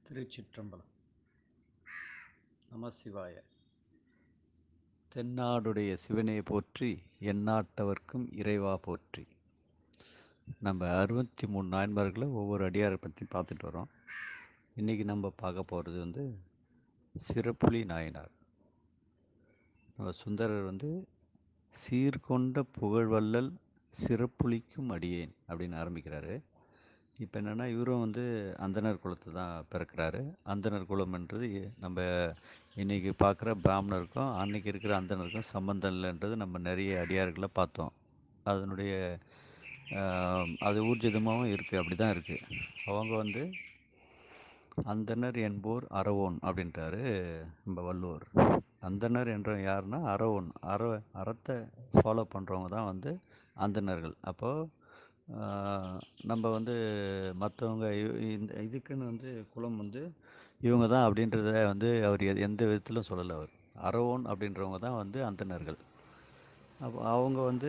திருச்சிற்றம்பலம் நமசிவாய தென்னாடுடைய சிவனே போற்றி எந்நாட்டவர்க்கும் இறைவா போற்றி நம்ம அறுபத்தி மூணு நாயன்மார்களை ஒவ்வொரு அடியாரை பற்றி பார்த்துட்டு வரோம் இன்றைக்கி நம்ம பார்க்க போகிறது வந்து சிறப்புலி நாயனார் நம்ம சுந்தரர் வந்து சீர்கொண்ட புகழ்வள்ளல் சிறப்புலிக்கும் அடியேன் அப்படின்னு ஆரம்பிக்கிறாரு இப்போ என்னென்னா இவரும் வந்து அந்தனர் குலத்தை தான் பிறக்கிறாரு அந்தனர் குலம்ன்றது எ- நம்ம இன்றைக்கி பார்க்குற பிராமணருக்கும் அன்னைக்கு இருக்கிற அந்தனருக்கும் சம்பந்தம் இல்லைன்றது நம்ம நிறைய அடியார்களை பார்த்தோம் அதனுடைய ஆஹ், அது ஊர்ஜிதமாகவும் இருக்குது அப்படி தான் இருக்குது அவங்க வந்து அந்தனர் என்போர் அறவோன் அப்படின்றாரு நம்ம வள்ளுவர் அந்தனர் என்ற யாருன்னா அறவோன் அற அறத்தை ஃபாலோ பண்ணுறவங்க தான் வந்து அந்தணர்கள் அப்போது நம்ம வந்து மற்றவங்க இந்த இதுக்குன்னு வந்து குலம் வந்து இவங்க தான் அப்படின்றத வந்து அவர் எ- எந்த விதத்திலும் சொல்லலை அவர் அறவோன் அப்படின்றவங்க தான் வந்து அந்தணர்கள் அப்போ அவங்க வந்து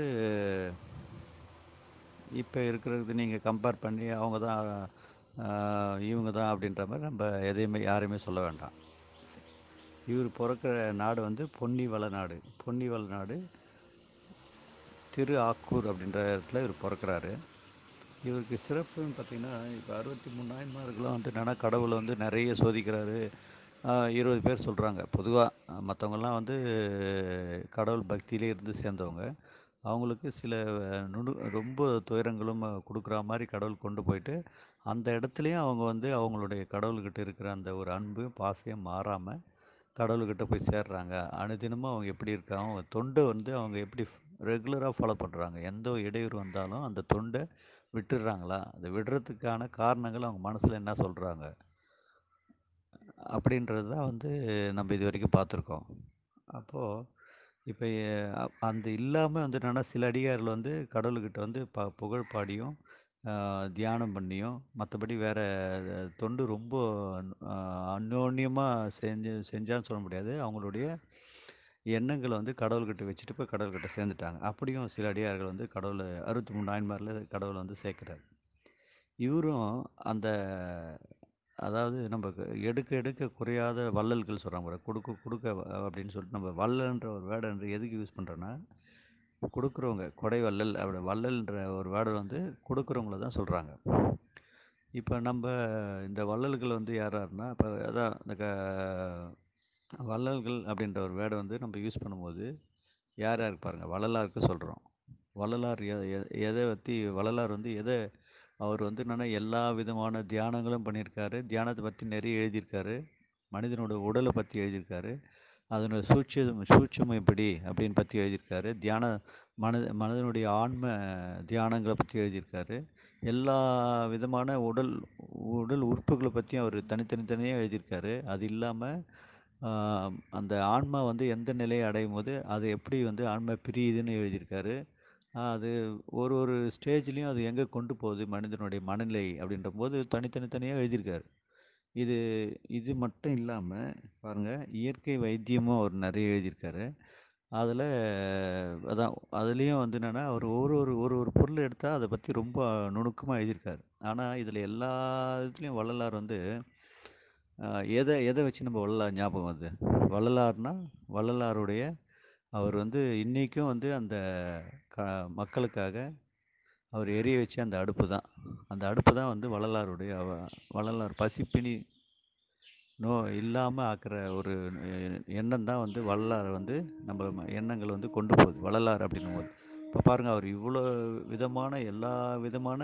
இப்போ இருக்கிறது நீங்கள் கம்பேர் பண்ணி அவங்க தான் ஆஹ், இவங்க தான் அப்படின்ற மாதிரி நம்ம எதையுமே யாரையுமே சொல்ல வேண்டாம் இவர் பிறக்கிற நாடு வந்து பொன்னிவள நாடு பொன்னிவள நாடு திரு ஆக்கூர் அப்படின்ற இடத்துல இவர் பிறக்கிறாரு இவருக்கு சிறப்புன்னு பார்த்தீங்கன்னா இப்போ அறுபத்தி மூணு நாயன்மார்களும் வந்து என்னன்னா கடவுளை வந்து நிறைய சோதிக்கிறாரு ஆஹ், இருபது பேர் சொல்கிறாங்க பொதுவாக மற்றவங்கெல்லாம் வந்து கடவுள் பக்தியிலே இருந்து சேர்ந்தவங்க அவங்களுக்கு சில அஹ், நுணு ரொம்ப துயரங்களும் அஹ், கொடுக்குற மாதிரி கடவுள் கொண்டு போயிட்டு அந்த இடத்துலையும் அவங்க வந்து அவங்களுடைய கடவுள்கிட்ட இருக்கிற அந்த ஒரு அன்பு பாசம் மாறாமல் கடவுள்கிட்ட போய் சேர்றாங்க அனுதினமும் அவங்க எப்படி இருக்காங்க அவங்க தொண்டை வந்து அவங்க எப்படி ரெகுலராக ஃபாலோ பண்ணுறாங்க எந்த ஒரு இடையூறு வந்தாலும் அந்த தொண்டை விட்டுடுறாங்களா அதை விடுறதுக்கான காரணங்கள் அவங்க மனசில் என்ன சொல்கிறாங்க அப்படின்றது தான் வந்து நம்ம இது வரைக்கும் பார்த்துருக்கோம் அப்போது இப்போ அந்த இல்லாமல் வந்து என்னென்னா சில அடியார்கள் வந்து கடவுள்கிட்ட வந்து ப புகழ் பாடியும் ஆஹ், தியானம் பண்ணியும் மற்றபடி வேறு தொண்டு ரொம்ப அந்யோன்யமாக செஞ்சு செஞ்சான்னு சொல்ல முடியாது அவங்களுடைய எண்ணங்களை வந்து கடவுள்கிட்ட வச்சுட்டு போய் கடவுள்கிட்ட சேர்ந்துட்டாங்க அப்படியும் சில அடியார்கள் வந்து கடவுளை அறுபத்தி மூணு நாயன்மாரில் கடவுளை வந்து சேர்க்குறாரு இவரும் அந்த அதாவது நம்ம க- எடுக்க எடுக்க குறையாத வள்ளல்கள் சொல்கிறாங்க பாரு கொடுக்க கொடுக்க வ- அப்படின்னு சொல்லிட்டு நம்ம வள்ளல்ன்ற ஒரு வேர்டை வந்து எதுக்கு யூஸ் பண்ணுறோன்னா கொடுக்குறவங்க கொடை வள்ளல் அப்படி வள்ளல்ன்ற ஒரு வேர்டை வந்து கொடுக்குறவங்கள தான் சொல்கிறாங்க இப்போ நம்ம இந்த வள்ளல்கள் வந்து யார் யாருன்னா இப்போ அதான் இந்த க வள்ளல்கள் அப்படின்ற ஒரு வேர்டை வந்து நம்ம யூஸ் பண்ணும்போது யார் யாருக்கு பாருங்கள் வள்ளலாருக்கு சொல்கிறோம் வள்ளலார் எ- எ- எதை பற்றி வள்ளலார் வந்து எதை அவர் வந்து என்னென்னா எல்லா விதமான தியானங்களும் பண்ணியிருக்காரு தியானத்தை பற்றி நிறைய எழுதியிருக்காரு மனிதனோட உடலை பற்றி எழுதியிருக்காரு அதனோட சூட்சம் சூட்சம் எப்படி அப்படின்னு பற்றி எழுதியிருக்காரு தியான மனித மனிதனுடைய ஆன்ம தியானங்களை பற்றி எழுதியிருக்காரு எல்லா விதமான உடல் உடல் உறுப்புகளை பற்றியும் அவர் தனித்தனி தனியாக எழுதியிருக்காரு அது இல்லாமல் அந்த ஆன்மா வந்து எந்த நிலையை அடையும் போது அது எப்படி வந்து ஆன்மா பிரியுதுன்னு எழுதியிருக்காரு ஆஹ் அது ஒரு ஒரு ஸ்டேஜ்லேயும் அது எங்கே கொண்டு போகுது மனிதனுடைய மனநிலை அப்படின்ற போது தனித்தனி தனியாக எழுதியிருக்காரு இது இது மட்டும் இல்லாமல் பாருங்கள் இயற்கை வைத்தியமும் அவர் நிறைய எழுதியிருக்காரு அதில் அதான் அதுலேயும் வந்து என்னென்னா அவர் ஒரு ஒரு ஒரு ஒரு பொருள் எடுத்தால் அதை பற்றி ரொம்ப நுணுக்கமாக எழுதியிருக்காரு ஆனால் இதில் எல்லா இதுலேயும் வள்ளலார் வந்து ஆஹ், எதை எதை வச்சு நம்ம வள்ளலார் ஞாபகம் வருது வள்ளலார்னா வள்ளலாருடைய அவர் வந்து இன்றைக்கும் வந்து அந்த க மக்களுக்காக அவர் எரிய வச்ச அந்த அடுப்பு தான் அந்த அடுப்பு தான் வந்து வள்ளலாருடைய அவ- வள்ளலார் பசிப்பினி நோ இல்லாமல் ஆக்குற ஒரு எ- எண்ணம் தான் வந்து வள்ளலார் வந்து நம்ம ம- எண்ணங்கள் வந்து கொண்டு போகுது வள்ளலார் அப்படின்னும் போது இப்போ பாருங்கள் அவர் இவ்வளோ விதமான எல்லா விதமான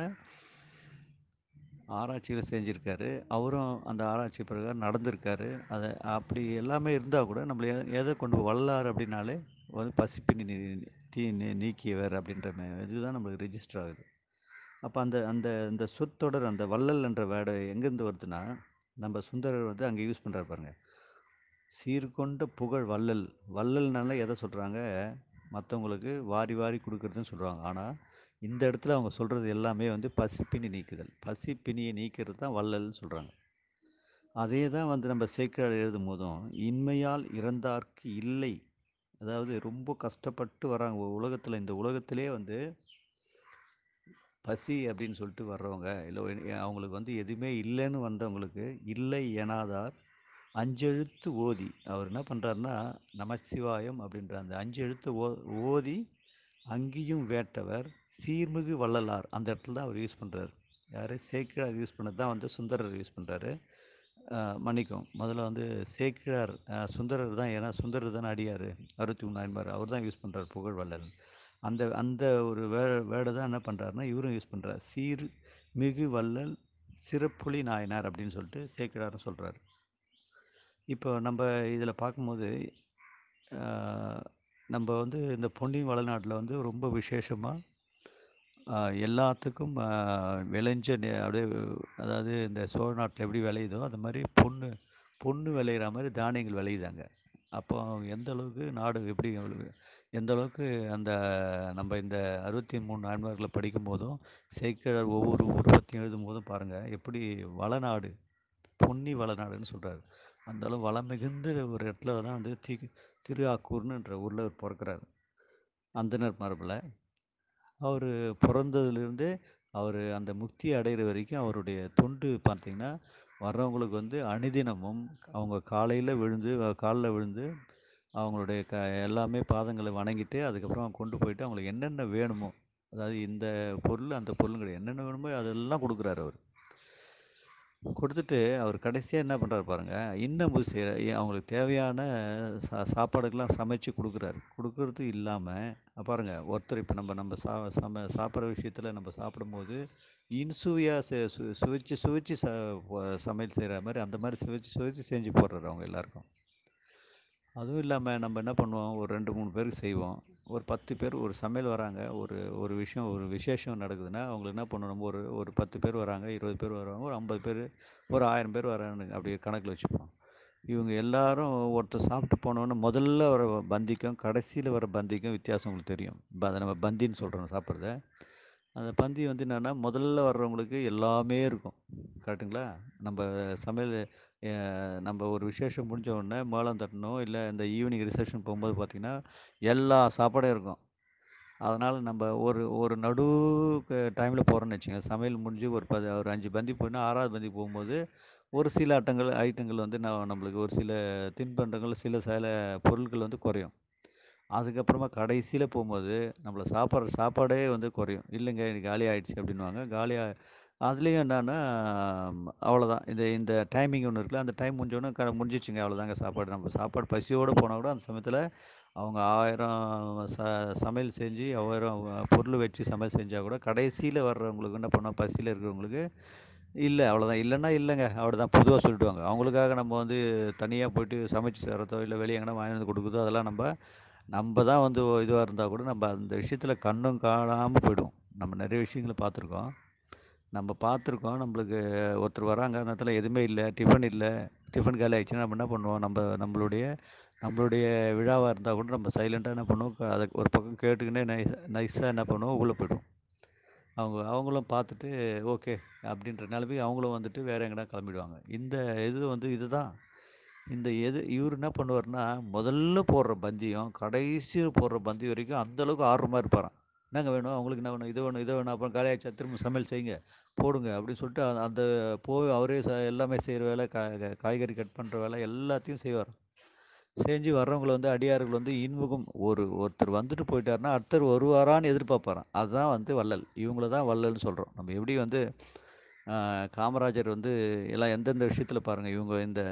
ஆராய்ச்சிகளை செஞ்சுருக்காரு அவரும் அந்த ஆராய்ச்சி பிரகாரம் நடந்திருக்காரு அதை அப்படி எல்லாமே இருந்தால் கூட நம்மளை எ- எதை கொண்டு போ- வள்ளலார் அப்படின்னாலே வந்து பசிப்பினி நீ- தீ நீ- நீக்கியவர் அப்படின்ற மே- இதுதான் நம்மளுக்கு ரெஜிஸ்டர் ஆகுது அப்போ அந்த அந்த இந்த சொற்றொடர் அந்த வள்ளல் என்ற வேர்டு எங்கேருந்து வருதுன்னா நம்ம சுந்தரர் வந்து அங்கே யூஸ் பண்ணுறாரு பாருங்க சீர்கொண்ட புகழ் வள்ளல் வள்ளல்னால எதை சொல்கிறாங்க மற்றவங்களுக்கு வாரி வாரி கொடுக்குறதுன்னு சொல்கிறாங்க ஆனால் இந்த இடத்துல அவங்க சொல்கிறது எல்லாமே வந்து பசிப்பினி நீக்குதல் பசிப்பினியை நீக்கிறது தான் வள்ளல்னு சொல்கிறாங்க அதே தான் வந்து நம்ம சேக்கிரார் எழுதும் போதும் இன்மையால் இறந்தார்க்கு இல்லை அதாவது ரொம்ப கஷ்டப்பட்டு வராங்க உலகத்தில் இந்த உலகத்திலே வந்து பசி அப்படின்னு சொல்லிட்டு வர்றவங்க இல்லை அவங்களுக்கு வந்து எதுவுமே இல்லைன்னு வந்தவங்களுக்கு இல்லை எனாதார் அஞ்செழுத்து ஓதி அவர் என்ன பண்ணுறாருன்னா நமசிவாயம் அப்படின்ற அந்த அஞ்சு எழுத்து ஓ ஓதி அங்கேயும் வேட்டவர் சீர்மிகு வள்ளலார் அந்த இடத்துல தான் அவர் யூஸ் பண்ணுறாரு யார் சேக்கிழார் யூஸ் பண்ணது தான் வந்து சுந்தரர் யூஸ் பண்ணுறாரு மன்னிக்கும் முதல்ல வந்து சேக்கிழார் அஹ், சுந்தரர் தான் ஏன்னா சுந்தரர் தானே அடியார் அறுபத்தி மூணு நாயன்மார் அவர் தான் யூஸ் பண்ணுறாரு புகழ் வள்ளல் அந்த அந்த ஒரு வே வேர்டை தான் என்ன பண்ணுறாருன்னா இவரும் யூஸ் பண்ணுறார் சீர் மிகு வள்ளல் சிறப்புலி நாயனார் அப்படின்னு சொல்லிட்டு சேக்கிழாரும் சொல்கிறாரு இப்போ நம்ம இதில் பார்க்கும்போது ஆஹ், நம்ம வந்து இந்த பொன்னியின் வளநாட்டில் வந்து ரொம்ப விசேஷமாக எல்லாத்துக்கும் ஆஹ், விளைஞ்ச நெ- அப்படியே அதாவது இந்த சோழ நாட்டில் எப்படி விளையுதோ அது மாதிரி பொண்ணு பொண்ணு விளையிற மாதிரி தானியங்கள் விளையுதாங்க அப்போ எந்த அளவுக்கு நாடு எப்படி அவளுக்கு எந்த அளவுக்கு அந்த நம்ம இந்த அறுபத்தி மூணு ஆண்மார்களை படிக்கும் போதும் சேக்கிழார் ஒவ்வொரு உருவத்தையும் எழுதும் போதும் பாருங்கள் எப்படி வளநாடு பொன்னி வளநாடுன்னு சொல்கிறாரு அந்த அளவு வளம் மிகுந்த ஒரு இடத்துல தான் வந்து தி திருஆக்கூர்னுன்ற ஊரில் அவர் பிறக்கிறாரு அந்தனர் மரபில் அவர் பிறந்ததுலேருந்தே அவர் அந்த முக்தி அடைகிற வரைக்கும் அவருடைய தொண்டு பார்த்தீங்கன்னா வர்றவங்களுக்கு வந்து அனுதினமும் அவங்க காலையில் விழுந்து காலில் விழுந்து அவங்களுடைய க எல்லாமே பாதங்களை வணங்கிட்டு அதுக்கப்புறம் கொண்டு போயிட்டு அவங்களுக்கு என்னென்ன வேணுமோ அதாவது இந்த பொருள் அந்த பொருள் கிடையாது என்னென்ன வேணுமோ அதெல்லாம் கொடுக்குறாரு அவர் கொடுத்துட்டு அவர் கடைசியாக என்ன பண்ணுறாரு பாருங்கள் இன்னும் செய்கிற அவங்களுக்கு தேவையான சா சாப்பாடுக்கெல்லாம் சமைச்சு கொடுக்குறாரு கொடுக்கறது இல்லாமல் பாருங்கள் ஒருத்தர் இப்போ நம்ம நம்ம சா சம சாப்பிட்ற விஷயத்தில் நம்ம சாப்பிடும்போது இன்சுவையாக சு சு சுவைச்சு சுவைச்சு ச ப- சமையல் செய்கிற மாதிரி அந்த மாதிரி சுவைச்சு சுவைச்சு செஞ்சு போடுறாரு அவங்க எல்லாருக்கும் அதுவும் இல்லாமல் நம்ம என்ன பண்ணுவோம் ஒரு ரெண்டு மூணு பேருக்கு செய்வோம் ஒரு பத்து பேர் ஒரு சமையல் வராங்க ஒரு ஒரு விஷயம் ஒரு விசேஷம் நடக்குதுன்னா அவங்களுக்கு என்ன பண்ணணும் நம்ம ஒரு ஒரு பத்து பேர் வராங்க இருபது பேர் வராங்க ஒரு ஐம்பது பேர் ஒரு ஆயிரம் பேர் வரான்னு அப்படி கணக்கில் வச்சுப்போம் இவங்க எல்லாரும் ஒருத்தர் சாப்பிட்டு போனோன்னு முதல்ல வர பந்திக்கும் கடைசியில் வர பந்திக்கும் வித்தியாசம் உங்களுக்கு தெரியும் ப- அதை நம்ம பந்தின்னு சொல்கிறோம் சாப்பிட்றத அந்த பந்தி வந்து என்னென்னா முதல்ல வர்றவங்களுக்கு எல்லாமே இருக்கும் கரெக்டுங்களா நம்ம சமையல் அஹ், நம்ம ஒரு விசேஷம் முடிஞ்ச உடனே மேளம் தட்டணும் இல்லை இந்த ஈவினிங் ரிசப்ஷன் போகும்போது பார்த்திங்கன்னா எல்லா சாப்பாடும் இருக்கும் அதனால் நம்ம ஒரு ஒரு நடு டைமில் போகிறோன்னு வச்சுங்க சமையல் முடிஞ்சு ஒரு பது ஒரு அஞ்சு பந்தி போயினா ஆறாவது பந்தி போகும்போது ஒரு சில அட்டங்கள் ஐட்டங்கள் வந்து நான் நம்மளுக்கு ஒரு சில தின்பண்டங்கள் சில சில பொருட்கள் வந்து குறையும் அதுக்கப்புறமா கடைசியில் போகும்போது நம்மள சாப்பிட்ற சாப்பாடே வந்து குறையும் இல்லைங்க எனக்கு காலி ஆயிடுச்சு அப்படின்வாங்க காலியாக அதுலேயும் என்னன்னா அவ்வளோதான் இந்த இந்த டைமிங் ஒன்று இருக்குல்ல அந்த டைம் முடிஞ்சோடனே க முடிஞ்சிச்சுங்க அவ்வளோதாங்க சாப்பாடு நம்ம சாப்பாடு பசியோடு போனால் கூட அந்த சமயத்தில் அவங்க ஆயிரம் ச சமையல் செஞ்சு ஆயிரம் பொருள் வச்சு சமையல் செஞ்சால் கூட கடைசியில் வர்றவங்களுக்கு என்ன பண்ணோம் பசியில் இருக்கிறவங்களுக்கு இல்லை அவ்வளோதான் இல்லைன்னா இல்லைங்க அவ்வளோதான் பொதுவாக சொல்லிடுவாங்க அவங்களுக்காக நம்ம வந்து தனியாக போயிட்டு சமைச்சு தரதோ இல்லை வெளியே எங்கன்னா வாங்கி வந்து கொடுக்குறதோ அதெல்லாம் நம்ம நம்ம தான் வந்து இதுவாக இருந்தால் கூட நம்ம அந்த விஷயத்தில் கண்ணும் காணாமல் போயிடும் நம்ம நிறைய விஷயங்களை பார்த்துருக்கோம் நம்ம பார்த்துருக்கோம் நம்மளுக்கு ஒருத்தர் வராங்க அந்த இடத்துல எதுவுமே இல்லை டிஃபன் இல்லை டிஃபன் காலி ஆயிடுச்சுன்னா நம்ம என்ன பண்ணுவோம் நம்ம நம்மளுடைய நம்மளுடைய விழாவாக இருந்தால் கூட நம்ம சைலண்ட்டாக என்ன பண்ணுவோம் க- அதை ஒரு பக்கம் கேட்டுக்கினே நைஸ் நைஸாக என்ன பண்ணுவோம் உள்ளே போய்டுவோம் அவங்க அவங்களும் பார்த்துட்டு ஓகே அப்படின்ற நிலைமைக்கு அவங்களும் வந்துட்டு வேறு எங்கடா கிளம்பிடுவாங்க இந்த இது வந்து இதுதான் இந்த எது இவர் என்ன பண்ணுவார்னா முதல்ல போடுற பந்தியும் கடைசியில் போடுற பந்தி வரைக்கும் அந்த அளவுக்கு ஆர்வமாக இருப்பாராம் என்னங்க வேணும் அவங்களுக்கு என்ன வேணும் இது வேணும் இதை வேணும் அப்புறம் காலியாச்சா திரும்ப சமையல் செய்யுங்க போடுங்க அப்படின்னு சொல்லிட்டு அந்த- அந்த போய் அவரே ச எல்லாமே செய்கிற வேலை கா கா- காய்கறி கட் பண்ணுற வேலை எல்லாத்தையும் செய்வார் செஞ்சு வர்றவங்களை வந்து அடியார்கள் வந்து இன்முகம் ஒரு ஒருத்தர் வந்துட்டு போயிட்டாருன்னா அடுத்தர் வருவாரான்னு எதிர்பார்ப்பாராம் அதுதான் வந்து வள்ளல் இவங்கள தான் வள்ளல்னு சொல்கிறோம் நம்ம எப்படி வந்து ஆஹ், காமராஜர் வந்து எல்லாம் எந்தெந்த விஷயத்தில் பாருங்கள் இவங்க இந்த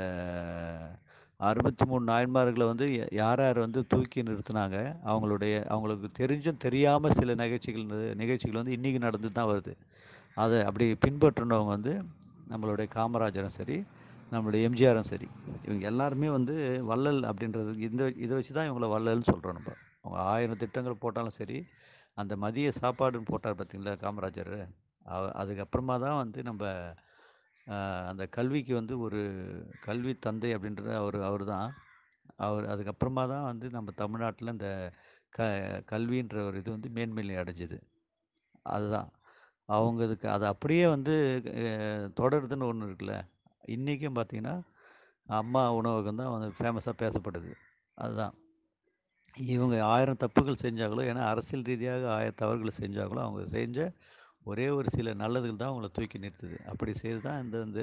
அறுபத்தி மூணு நாயன்மார்களை வந்து ய- யார் யார் வந்து தூக்கி நிறுத்துனாங்க அவங்களுடைய அவங்களுக்கு தெரிஞ்சும் தெரியாமல் சில நிகழ்ச்சிகள் ந- நிகழ்ச்சிகள் வந்து இன்றைக்கி நடந்து தான் வருது அதை அப்படி பின்பற்றினவங்க வந்து நம்மளுடைய காமராஜரும் சரி நம்மளுடைய எம்ஜிஆரும் சரி இவங்க எல்லாருமே வந்து வள்ளல் அப்படின்றது இந்த இதை வச்சு தான் இவங்கள வள்ளல்னு சொல்கிறோம் நம்ம அவங்க ஆயிரம் திட்டங்கள் போட்டாலும் சரி அந்த மதிய சாப்பாடுன்னு போட்டார் பார்த்தீங்களா காமராஜர் அவ- அதுக்கப்புறமா தான் வந்து நம்ம ஆஹ், அந்த கல்விக்கு வந்து ஒரு கல்வி தந்தை அப்படின்றது அவர் அவர் தான் அவர் அதுக்கப்புறமா தான் வந்து நம்ம தமிழ்நாட்டில் இந்த க கல்வின்ற ஒரு இது வந்து மேன்மையை அடைஞ்சது அதுதான் அவங்க இதுக்கு அது அப்படியே வந்து அஹ், தொடருதுன்னு ஒன்று இருக்குல்ல இன்றைக்கும் பார்த்தீங்கன்னா அம்மா உணவகம் தான் வந்து ஃபேமஸாக பேசப்படுது அதுதான் இவங்க ஆயிரம் தப்புகள் செஞ்சாங்களோ ஏன்னா அரசியல் ரீதியாக ஆயிரம் தவறுகள் செஞ்சாங்களோ அவங்க செஞ்ச ஒரே ஒரு சில நல்லதுகள் தான் அவங்கள தூக்கி நிறுத்துது அப்படி செய்து தான் இந்த வந்து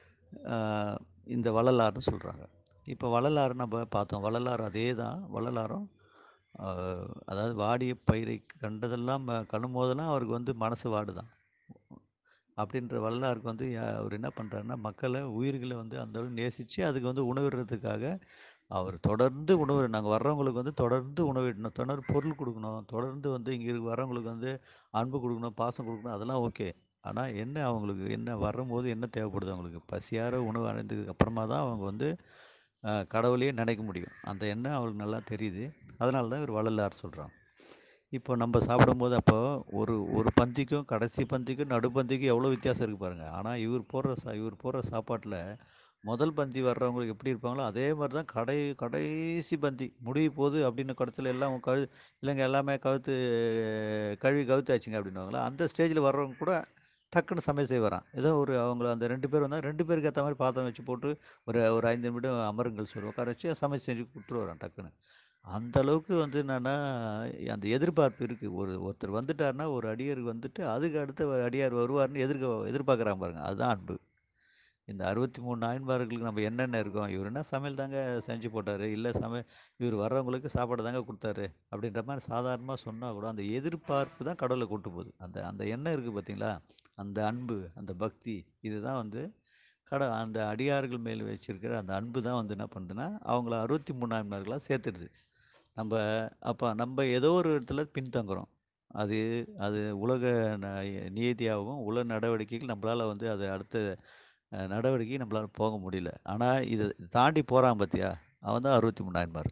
ஆஹ், இந்த வள்ளலார்னு சொல்கிறாங்க இப்போ வள்ளலார் நம்ம பார்த்தோம் வள்ளலார் அதே தான் வள்ளலாரும் ஆஹ், அதாவது வாடிய பயிரை கண்டதெல்லாம் ம- கண்ணும் போதெல்லாம் அவருக்கு வந்து மனசு வாடுதான் அப்படின்ற வள்ளலாருக்கு வந்து யா- அவர் என்ன பண்ணுறாருன்னா மக்களை உயிர்களை வந்து அந்த அளவு நேசித்து அதுக்கு வந்து உணவிடுறதுக்காக அவர் தொடர்ந்து உணவு நாங்கள் வர்றவங்களுக்கு வந்து தொடர்ந்து உணவிடணும் தொடர்ந்து பொருள் கொடுக்கணும் தொடர்ந்து வந்து இங்கே வர்றவங்களுக்கு வந்து அன்பு கொடுக்கணும் பாசம் கொடுக்கணும் அதெல்லாம் ஓகே ஆனால் என்ன அவங்களுக்கு என்ன வரும்போது என்ன தேவைப்படுது அவங்களுக்கு பசியார உணவு அடைந்ததுக்கு அப்புறமா தான் அவங்க வந்து ஆஹ், கடவுளையே நினைக்க முடியும் அந்த எண்ணம் அவங்களுக்கு நல்லா தெரியுது அதனால தான் இவர் வள்ளலார் சொல்கிறான் இப்போ நம்ம சாப்பிடும்போது அப்போ ஒரு ஒரு பந்திக்கும் கடைசி பந்திக்கும் நடுப்பந்திக்கும் எவ்வளோ வித்தியாசம் இருக்குது பாருங்கள் ஆனால் இவர் போடுற சா இவர் போடுற சாப்பாட்டில் முதல் பந்தி வர்றவங்களுக்கு எப்படி இருப்பாங்களோ அதே மாதிரி தான் கடை கடைசி பந்தி முடிய போகுது அப்படின்னு கடத்தில் எல்லாம் கழு இல்லைங்க எல்லாமே கழுத்து கழுவி கவுத்தாச்சுங்க அப்படின்னுவாங்களா அந்த ஸ்டேஜில் வர்றவங்க கூட டக்குன்னு சமையல் செய்ய வரான் ஏதோ ஒரு அவங்கள அந்த ரெண்டு பேர் வந்தால் ரெண்டு பேருக்கு ஏற்ற மாதிரி பாத்திரம் வச்சு போட்டு ஒரு ஒரு ஐந்து நிமிடம் அமருங்கள் சொல்லி உட்கார வச்சு சமையல் செஞ்சு கொடுத்துட்டு வரான் டக்குன்னு அந்த அளவுக்கு வந்து என்னென்னா அந்த எதிர்பார்ப்பு இருக்குது ஒரு ஒருத்தர் வந்துட்டாருன்னா ஒரு அடியார் வந்துட்டு அதுக்கு அடுத்த அடியார் வருவார்னு எதிர்க்க எதிர்பார்க்குறாங்க பாருங்க அதுதான் அன்பு இந்த அறுபத்தி மூணு நாயன்மார்களுக்கு நம்ம என்னென்ன இருக்கோம் இவர் என்ன சமையல் தாங்க செஞ்சு போட்டார் இல்லை சமை இவர் வர்றவங்களுக்கு சாப்பாடு தாங்க கொடுத்தாரு அப்படின்ற மாதிரி சாதாரணமாக சொன்னால் கூட அந்த எதிர்பார்ப்பு தான் கடவுளை கூட்டு போகுது அந்த அந்த எண்ணம் இருக்குது பார்த்தீங்களா அந்த அன்பு அந்த பக்தி இதுதான் வந்து கட அந்த அடியார்கள் மேல் வச்சிருக்கிற அந்த அன்பு தான் வந்து என்ன பண்ணுதுன்னா அவங்கள அறுபத்தி மூணு நாயன்மார்களாக சேர்த்துடுது நம்ம அப்போ நம்ம ஏதோ ஒரு இடத்துல பின்தங்குறோம் அது அது உலக ந- நியதியாகவும் உலக நடவடிக்கைகள் நம்மளால் வந்து அது அடுத்த அஹ், நடவடிக்கை நம்மளால் போக முடியல ஆனால் இதை தாண்டி போகிறான் பார்த்தியா அவன் தான் அறுபத்தி மூணாயிரமார்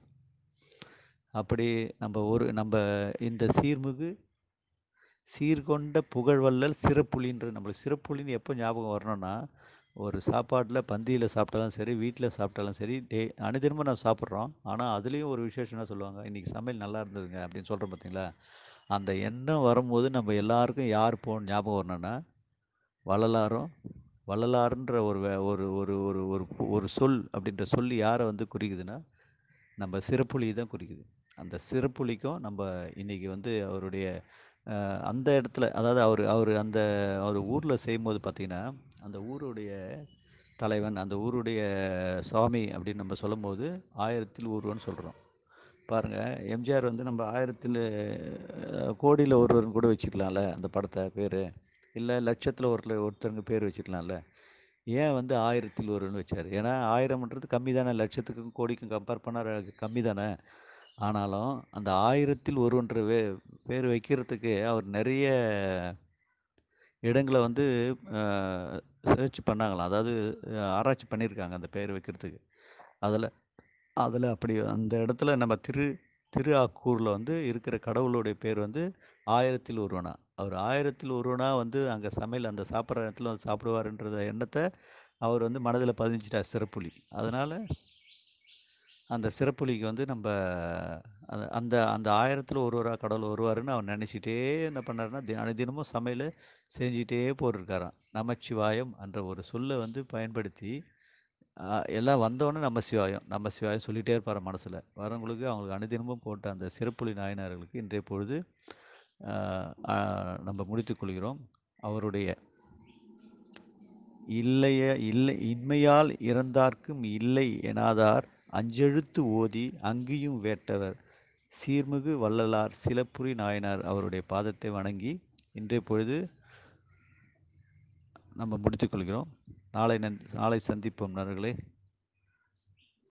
அப்படி நம்ம ஒரு நம்ம இந்த சீர்மிகு சீர்கொண்ட புகழ்வள்ளல் சிறப்புலின்ற நம்மளுக்கு சிறப்புலின்னு எப்போ ஞாபகம் வரணும்னா ஒரு சாப்பாட்டில் பந்தியில் சாப்பிட்டாலும் சரி வீட்டில் சாப்பிட்டாலும் சரி டே அனுதினமும் நம்ம சாப்பிட்றோம் ஆனால் அதுலேயும் ஒரு விசேஷம் என்ன சொல்லுவாங்க இன்றைக்கி சமையல் நல்லா இருந்ததுங்க அப்படின்னு சொல்கிறோம் பார்த்தீங்களா அந்த எண்ணம் வரும்போது நம்ம எல்லாருக்கும் யார் போகணும் ஞாபகம் வரணும்னா வள்ளலாரும் வள்ளலாருன்ற ஒரு வே- ஒரு ஒரு ஒரு ஒரு பு- ஒரு சொல் அப்படின்ற சொல் யாரை வந்து குறிக்குதுன்னா நம்ம சிறப்புலி தான் குறிக்குது அந்த சிறப்புலிக்கும் நம்ம இன்னைக்கு வந்து அவருடைய அஹ், அந்த இடத்துல அதாவது அவர் அவர் அந்த அவர் ஊரில் செய்யும்போது பார்த்தீங்கன்னா அந்த ஊருடைய தலைவன் அந்த ஊருடைய சுவாமி அப்படின்னு நம்ம சொல்லும்போது ஆயிரத்தில் ஒருவன் சொல்கிறோம் பாருங்கள் எம்ஜிஆர் வந்து நம்ம ஆயிரத்தில் கோடியில் ஒருவன் கூட வச்சுக்கலாம்ல அந்த படத்தை பேர் இல்லை லட்சத்தில் ஒரு ஒருத்தருங்க பேர் வச்சுக்கலாம்ல ஏன் வந்து ஆயிரத்தில் ஒருவன் வச்சார் ஏன்னா ஆயிரம்ன்றது கம்மி தானே லட்சத்துக்கும் கோடிக்கும் கம்பேர் பண்ணால் கம்மி தானே ஆனாலும் அந்த ஆயிரத்தில் ஒருவன்ற வே பேர் வைக்கிறதுக்கு அவர் நிறைய இடங்களை வந்து சர்ச் பண்ணாங்களாம் அதாவது அஹ், ஆராய்ச்சி பண்ணியிருக்காங்க அந்த பேர் வைக்கிறதுக்கு அதில் அதில் அப்படி அந்த இடத்துல நம்ம திரு திரு ஆக்கூரில் வந்து இருக்கிற கடவுளுடைய பேர் வந்து ஆயிரத்தில் ஒருவனா அவர் ஆயிரத்தில் ஒருவனா வந்து அங்கே சமையல் அந்த சாப்பிட்ற இடத்துல வந்து சாப்பிடுவாருன்றத எண்ணத்தை அவர் வந்து மனதில் பதிஞ்சிட்டார் சிறப்புலி அதனால் அந்த சிறப்புலிக்கு வந்து நம்ம அந்த அந்த அந்த ஆயிரத்தில் ஒருவராக கடவுள் வருவாருன்னு அவர் நினச்சிட்டே என்ன பண்ணாருன்னா தி அனுதினமும் சமையல் செஞ்சிட்டே போட்டிருக்காராம் நமச்சிவாயம் என்ற ஒரு சொல்லை வந்து பயன்படுத்தி ஆ, எல்லாம் வந்தோடனே நம்ம சிவாயம் நம்ம சிவாயம் சொல்லிகிட்டே இருப்பார் மனசில் வரவங்களுக்கு அவங்களுக்கு அனுதினமும் போட்ட அந்த சிறப்புலி நாயனார்களுக்கு இன்றைய பொழுது ஆ, ஆ, நம்ம முடித்துக் கொள்கிறோம் அவருடைய இல்லைய இல்லை இன்மையால் இறந்தார்க்கும் இல்லை எனாதார் அஞ்செழுத்து ஓதி அங்கியும் வேட்டவர் சீர்மிகு வள்ளலார் சிலப்புரி நாயனார் அவருடைய பாதத்தை வணங்கி இன்றைய பொழுது நம்ம முடித்துக்கொள்கிறோம் நாளை நன் நாளை சந்திப்போம் நண்பர்களே